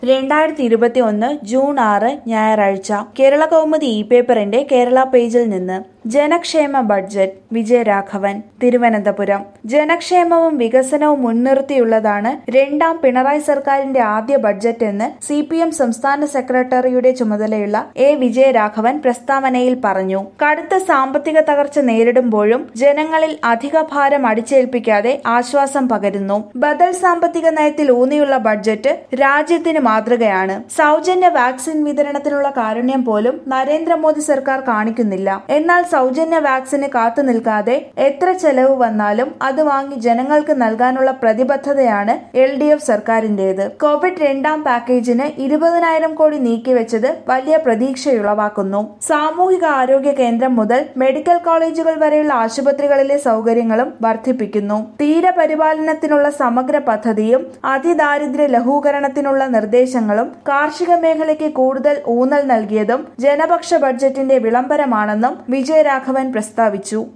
രണ്ടായിരത്തി ഇരുപത്തി ഒന്ന് ജൂൺ ആറ് ഞായറാഴ്ച കേരള കൗമുദി ഇ പേപ്പറിന്റെ കേരള പേജിൽ നിന്ന് ജനക്ഷേമ ബഡ്ജറ്റ് വിജയരാഘവൻ തിരുവനന്തപുരം ജനക്ഷേമവും വികസനവും മുൻനിർത്തിയുള്ളതാണ് രണ്ടാം പിണറായി സർക്കാരിന്റെ ആദ്യ ബഡ്ജറ്റ് എന്ന് സി പി എം സംസ്ഥാന സെക്രട്ടറിയുടെ ചുമതലയുള്ള എ വിജയരാഘവൻ പ്രസ്താവനയിൽ പറഞ്ഞു കടുത്ത സാമ്പത്തിക തകർച്ച നേരിടുമ്പോഴും ജനങ്ങളിൽ അധിക ഭാരം അടിച്ചേൽപ്പിക്കാതെ ആശ്വാസം പകരുന്നു ബദൽ സാമ്പത്തിക നയത്തിൽ ഊന്നിയുള്ള ബഡ്ജറ്റ് രാജ്യത്തിന് മാതൃകയാണ് സൗജന്യ വാക്സിൻ വിതരണത്തിനുള്ള കാരുണ്യം പോലും നരേന്ദ്രമോദി സർക്കാർ കാണിക്കുന്നില്ല എന്നാൽ സൗജന്യ വാക്സിന് കാത്തു നിൽക്കാതെ എത്ര ചെലവ് വന്നാലും അത് വാങ്ങി ജനങ്ങൾക്ക് നൽകാനുള്ള പ്രതിബദ്ധതയാണ് എൽ ഡി എഫ് സർക്കാരിന്റേത് കോവിഡ് രണ്ടാം പാക്കേജിന് ഇരുപതിനായിരം കോടി നീക്കിവെച്ചത് വലിയ പ്രതീക്ഷയുളവാക്കുന്നു സാമൂഹിക ആരോഗ്യ കേന്ദ്രം മുതൽ മെഡിക്കൽ കോളേജുകൾ വരെയുള്ള ആശുപത്രികളിലെ സൗകര്യങ്ങളും വർദ്ധിപ്പിക്കുന്നു തീരപരിപാലനത്തിനുള്ള സമഗ്ര പദ്ധതിയും അതിദാരിദ്ര്യ ലഘൂകരണത്തിനുള്ള നിർദ്ദേശങ്ങളും കാർഷിക മേഖലയ്ക്ക് കൂടുതൽ ഊന്നൽ നൽകിയതും ജനപക്ഷ ബഡ്ജറ്റിന്റെ വിളംബരമാണെന്നും വിജയരാഘവൻ പ്രസ്താവിച്ചു